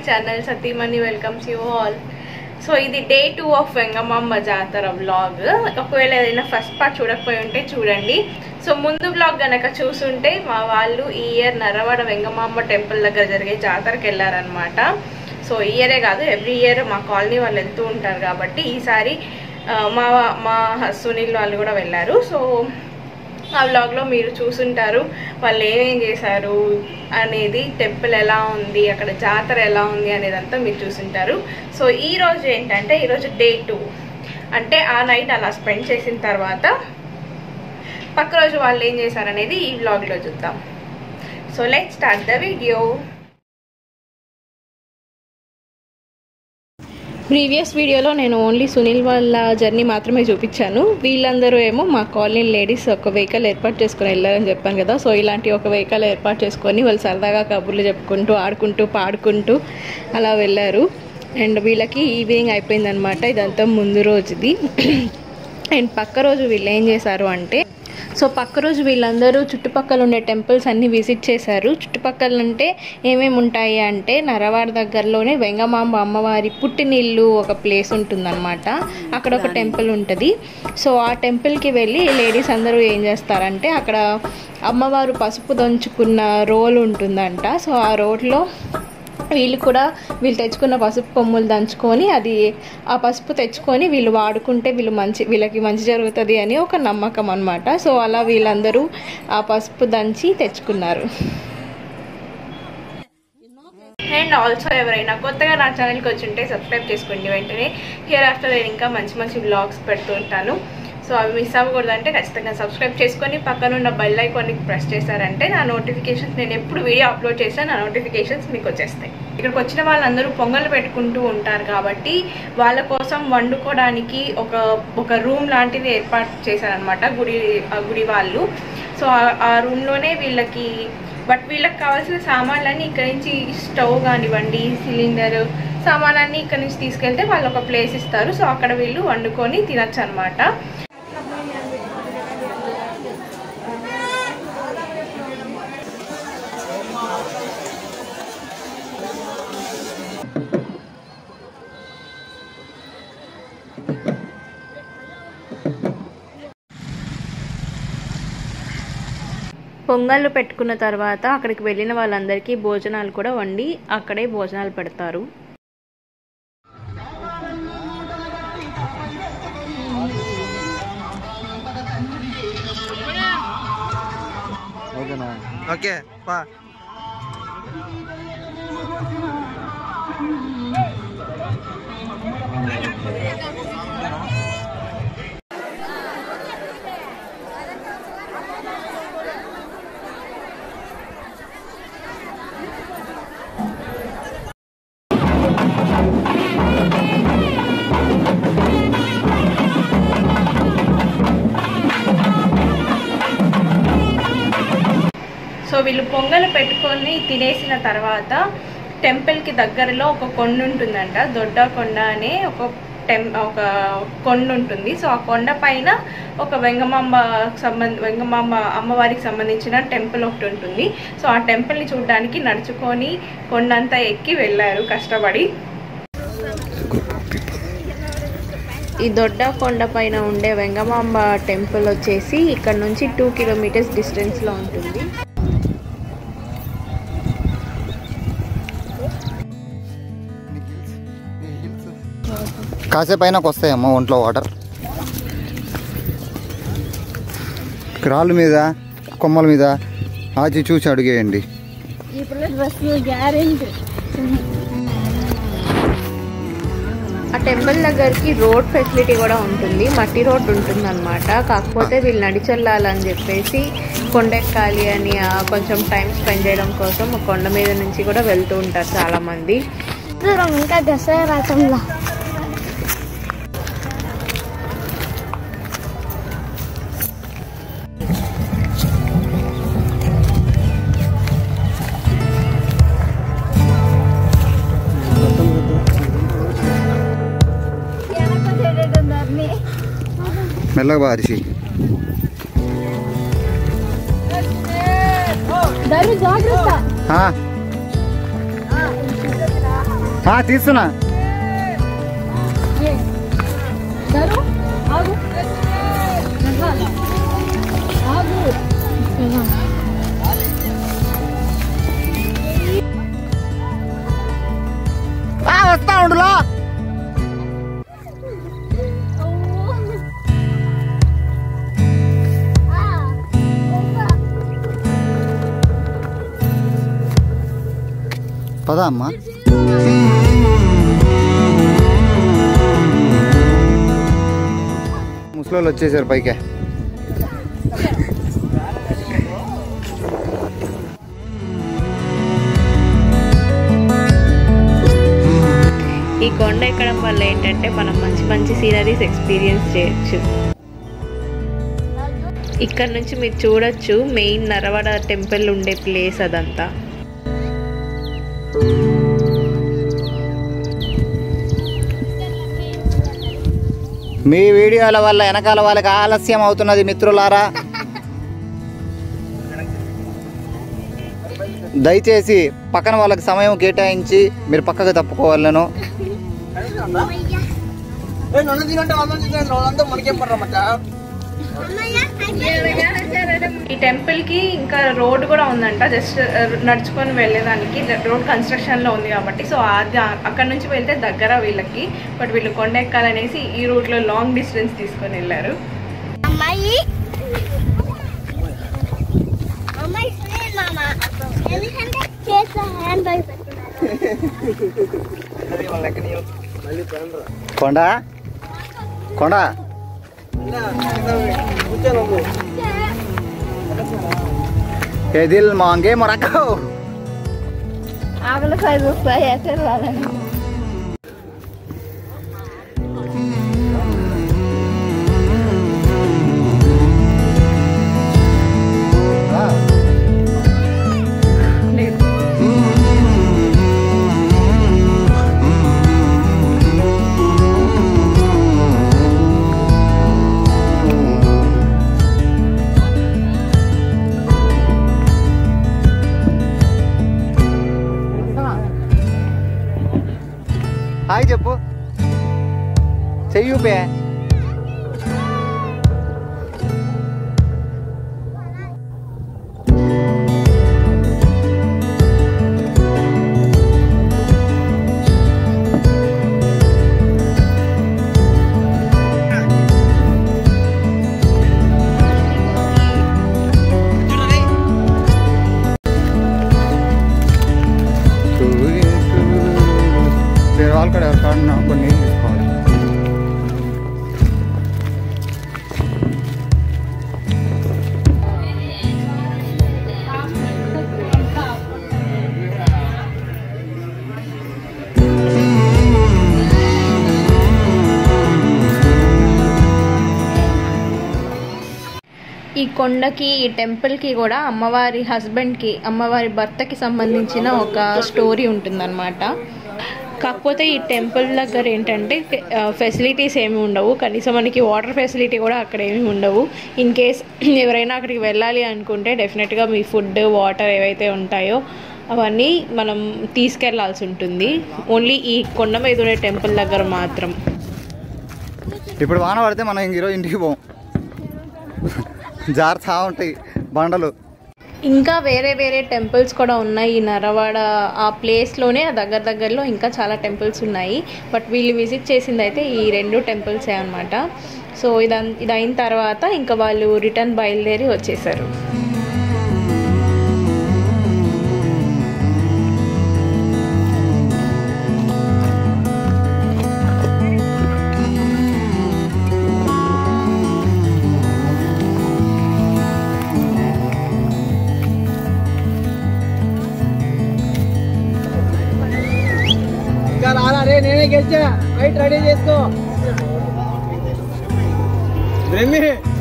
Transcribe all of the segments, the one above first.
Channel సతీమణి welcomes you all so ఇది day two of Vengamamba Jatara vlog ఒకవేళ ఏదైనా ఫస్ట్ పార్ట్ చూడకపోయి ఉంటే చూడండి సో ముందు వ్లాగ్ గనక చూసుంటే మా వాళ్ళు ఈ ఇయర్ నరవాడ వెంగమాంబ టెంపుల్ దగ్గర జరిగే జాతరకి వెళ్ళారనమాట సో ఈ ఇయరే కాదు ఎవ్రీ ఇయర్ మా కాలనీ వాళ్ళు వెళ్తూ ఉంటారు కాబట్టి ఈసారి ఆ, మా మా సునీల్ వాళ్ళు కూడా వెళ్ళారు సో ఆ వ్లాగ్లో మీరు చూసుంటారు వాళ్ళు ఏమేం చేశారు అనేది టెంపుల్ ఎలా ఉంది అక్కడ జాతర ఎలా ఉంది అనేది అంతా మీరు చూసుంటారు సో ఈ రోజు ఏంటంటే ఈరోజు డే టూ అంటే ఆ నైట్ అలా స్పెండ్ చేసిన తర్వాత పక్క రోజు వాళ్ళు ఏం చేశారనేది ఈ వ్లాగ్లో చూద్దాం so let start the video previous వీడియోలో నేను ఓన్లీ సునీల్ వాళ్ళ జర్నీ మాత్రమే చూపించాను వీళ్ళందరూ ఏమో మా కాలనీ లేడీస్ ఒక వెహికల్ ఏర్పాటు చేసుకుని వెళ్ళారని చెప్పాను కదా సో ఇలాంటి ఒక వెహికల్ ఏర్పాటు చేసుకొని వాళ్ళు సరదాగా కబుర్లు చెప్పుకుంటూ ఆడుకుంటూ పాడుకుంటూ అలా వెళ్ళారు అండ్ వీళ్ళకి ఈవినింగ్ అయిపోయిందనమాట ఇదంతా ముందు రోజుది అండ్ పక్క రోజు వీళ్ళు ఏం చేశారు అంటే సో పక్క రోజు వీళ్ళందరూ చుట్టుపక్కల ఉండే టెంపుల్స్ అన్ని విజిట్ చేశారు చుట్టుపక్కల అంటే ఏమేమి ఉంటాయి అంటే నరవాడ దగ్గరలోనే వెంగమాంబ అమ్మవారి పుట్టినిల్లు ఒక ప్లేస్ ఉంటుందన్నమాట అక్కడ ఒక టెంపుల్ ఉంటుంది సో ఆ టెంపుల్కి వెళ్ళి లేడీస్ అందరూ ఏం చేస్తారంటే అక్కడ అమ్మవారు పసుపు దంచుకున్న రోల్ ఉంటుందంట సో ఆ రోడ్లో వీళ్ళు కూడా వీళ్ళు తెచ్చుకున్న పసుపు కొమ్ములు దంచుకొని అది ఆ పసుపు తెచ్చుకొని వీళ్ళు వాడుకుంటే వీళ్ళు మంచి వీళ్ళకి మంచి జరుగుతుంది అని ఒక నమ్మకం అనమాట సో అలా వీళ్ళందరూ ఆ పసుపు దంచి తెచ్చుకున్నారు అండ్ ఆల్సో ఎవరైనా కొత్తగా నా ఛానల్కి వచ్చి ఉంటే సబ్స్క్రైబ్ చేసుకోండి వెంటనే హియర్ ఆఫ్టర్ నేను ఇంకా మంచి మంచి బ్లాగ్స్ పెడుతూ ఉంటాను సో అవి మిస్ అవ్వకూడదంటే ఖచ్చితంగా సబ్స్క్రైబ్ చేసుకొని పక్కనున్న బెల్ ఐకాన్ని ప్రెస్ చేశారంటే నా నోటిఫికేషన్స్ నేను ఎప్పుడు వీడియో అప్లోడ్ చేసినా నా నోటిఫికేషన్స్ మీకు వచ్చేస్తాయి ఇక్కడికి వచ్చిన వాళ్ళందరూ పొంగల్ పెట్టుకుంటూ ఉంటారు కాబట్టి వాళ్ళ కోసం వండుకోవడానికి ఒక ఒక రూమ్ లాంటిది ఏర్పాటు చేశారనమాట గుడి ఆ గుడి వాళ్ళు సో ఆ- ఆ రూమ్లోనే వీళ్ళకి బట్ వీళ్ళకి కావాల్సిన సామాన్లన్నీ ఇక్కడ నుంచి స్టవ్ కానివ్వండి సిలిండర్ సామాన్లన్నీ ఇక్కడ నుంచి తీసుకెళ్తే వాళ్ళు ఒక ప్లేస్ ఇస్తారు సో అక్కడ వీళ్ళు వండుకొని తినచ్చు అనమాట పొంగళ్ళు పెట్టుకున్న తర్వాత అక్కడికి వెళ్ళిన వాళ్ళందరికీ భోజనాలు కూడా వండి అక్కడే భోజనాలు పెడతారు ఓకేనా ఓకే పా సో వీళ్ళు పొంగలు పెట్టుకొని తినేసిన తర్వాత టెంపుల్కి దగ్గరలో ఒక కొండ ఉంటుందంట దొడ్డ కొండ అనే ఒక టెం ఒక కొండ ఉంటుంది సో ఆ కొండ పైన ఒక వెంగమాంబ సంబంధ వెంగమాంబ అమ్మవారికి సంబంధించిన టెంపుల్ ఒకటి ఉంటుంది సో ఆ టెంపుల్ని చూడడానికి నడుచుకొని కొండంతా ఎక్కి వెళ్ళారు కష్టపడి ఈ దొడ్డ కొండ పైన ఉండే వెంగమాంబ టెంపుల్ వచ్చేసి ఇక్కడ నుంచి టూ కిలోమీటర్స్ డిస్టెన్స్లో ఉంటుంది కాసేపు అయినాక వస్తాయమ్మా ఒంట్లో వాటర్ రాళ్ళ మీద కొమ్మల మీద ఆచి చూసి అడిగేయండి ఆ టెంపుల్ దగ్గరికి రోడ్ ఫెసిలిటీ కూడా ఉంటుంది మట్టి రోడ్ ఉంటుంది అనమాట కాకపోతే వీళ్ళు నడిచెళ్ళాలని చెప్పేసి కొండెక్కాలి అని ఆ, కొంచెం టైం స్పెండ్ చేయడం కోసం ఆ కొండ మీద నుంచి కూడా వెళ్తూ ఉంటారు చాలా మంది దూరం ఇంకా దసరా రకంలో మెల్లగా బారిసి జాగ్రత్త ఆ, ఆ, తీస్తున్నా ఆ, వస్తా ఉండులా పదా అమ్మా ముసలోళ్ళు వచ్చేసారు పైకే ఈ కొండ ఎక్కడం వల్ల ఏంటంటే మనం మంచి మంచి సీనరీస్ ఎక్స్పీరియన్స్ చేయొచ్చు ఇక్కడ నుంచి మీరు చూడొచ్చు మెయిన్ నరవడ టెంపుల్ ఉండే ప్లేస్ అదంతా మీ వీడియోల వల్ల వెనకాల వాళ్ళకి ఆలస్యం అవుతున్నది మిత్రులారా దయచేసి పక్కన వాళ్ళకి సమయం కేటాయించి మీరు పక్కకు తప్పుకోవాలను ఈ టెంపుల్ కి ఇంకా రోడ్ కూడా ఉందంట జస్ట్ నడుచుకొని వెళ్ళేదానికి రోడ్ కన్స్ట్రక్షన్ లో ఉంది కాబట్టి సో అది అక్కడ నుంచి వెళ్తే దగ్గర వీళ్ళకి బట్ వీళ్ళు కొండ ఎక్కాలనేసి ఈ రూట్ లో లాంగ్ డిస్టెన్స్ తీసుకొని వెళ్ళారు అమ్మాయి అమ్మాయి సునీల్ మామ ఎందుకంటే చేతిలో హ్యాండ్ బ్యాగ్ పెట్టుకున్నారు కొండ కొండ ఏ దిల్ మాంగే మొరకో ఆకలి సైజు వస్తాయి ఎక్కడ రాదని లేదు హాయ్ చెప్పు చెయ్యూపే వేరే వాళ్ళ కాడ ఎవరి కాడ కొన్ని నీళ్ళు తీసుకోవాలి ఈ కొండకి ఈ టెంపుల్కి కూడా అమ్మవారి హస్బెండ్కి అమ్మవారి భర్తకి సంబంధించిన ఒక స్టోరీ ఉంటుందన్నమాట కాకపోతే ఈ టెంపుల్ దగ్గర ఏంటంటే ఫెసిలిటీస్ ఏమి ఉండవు కనీసం మనకి వాటర్ ఫెసిలిటీ కూడా అక్కడ ఏమి ఉండవు ఇన్ కేస్ ఎవరైనా అక్కడికి వెళ్ళాలి అనుకుంటే డెఫినెట్గా మీ ఫుడ్ వాటర్ ఏవైతే ఉంటాయో అవన్నీ మనం తీసుకెళ్లాల్సి ఉంటుంది ఓన్లీ ఈ కొండ మీద ఉండే టెంపుల్ దగ్గర మాత్రం ఇప్పుడు వాన పడితే మనం ఇంక ఈరోజు ఇంటికి పోం జారుతా ఉంటాయి బండలు ఇంకా వేరే వేరే టెంపుల్స్ కూడా ఉన్నాయి ఈ నరవాడ ఆ ప్లేస్లోనే ఆ దగ్గర దగ్గరలో ఇంకా చాలా టెంపుల్స్ ఉన్నాయి బట్ వీళ్ళు విజిట్ చేసింది అయితే ఈ రెండు టెంపుల్సే అనమాట సో ఇదం ఇది అయిన తర్వాత ఇంకా వాళ్ళు రిటర్న్ బయలుదేరి వచ్చేసారు ఇంకా రాలా రే నేనే గెలిచా ఫైట్ రెడీ చేసుకో బ్రహ్మి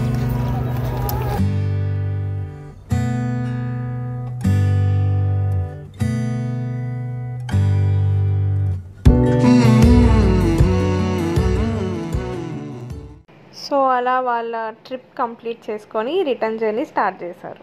సో అలా వాళ్ళ ట్రిప్ కంప్లీట్ చేసుకొని రిటర్న్ జర్నీ స్టార్ట్ చేశారు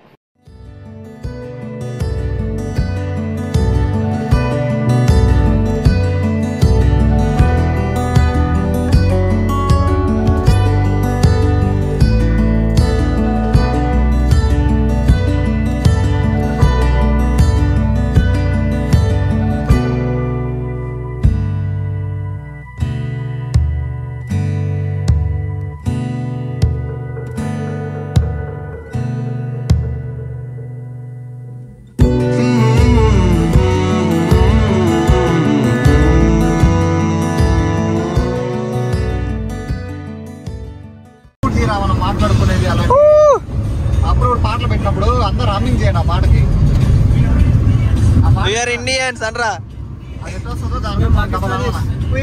ఇది రా మనం మాట్లాడుకునేది అలా అప్పుడు పాటలు పెట్టినప్పుడు అందరూ రమ్మింగ్ చేయండి ఆ పాటకి ఆ పాట- వీఆర్ ఇండియన్స్ అనరా అది ఎట్లా వస్తుందో దాని మీద మనకు అవగాహన.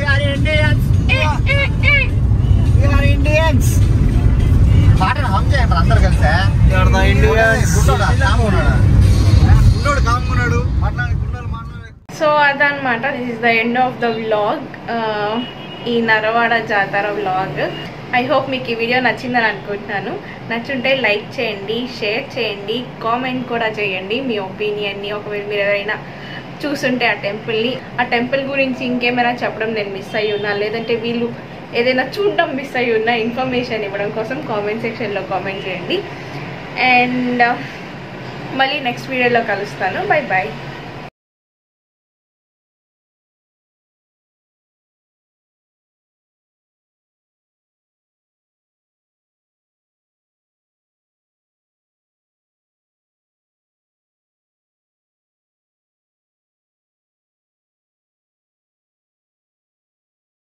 పాటను హమ్ చేయండి రా అందరు కలిసే ఇండియన్స్ గుడ్డోడా కామున్నాడా గుడ్డోడు కామున్నాడు మాట్లాడి గుడ్డోలు మాట్లాడే సో అదనమాట this is the end of the vlog ఈ నరవాడ జాతర వ్లాగ్ ఐ హోప్ మీకు ఈ వీడియో నచ్చిందని అనుకుంటున్నాను నచ్చుంటే లైక్ చేయండి షేర్ చేయండి కామెంట్ కూడా చేయండి మీ ఒపీనియన్ని ఒకవేళ మీరు ఎవరైనా చూస్తుంటే ఆ టెంపుల్ని ఆ టెంపుల్ గురించి ఇంకేమైనా చెప్పడం నేను మిస్ అయ్యి ఉన్నా లేదంటే వీళ్ళు ఏదైనా చూడడం మిస్ అయ్యి ఉన్నా ఇన్ఫర్మేషన్ ఇవ్వడం కోసం కామెంట్ సెక్షన్లో కామెంట్ చేయండి అండ్ మళ్ళీ నెక్స్ట్ వీడియోలో కలుస్తాను బై బాయ్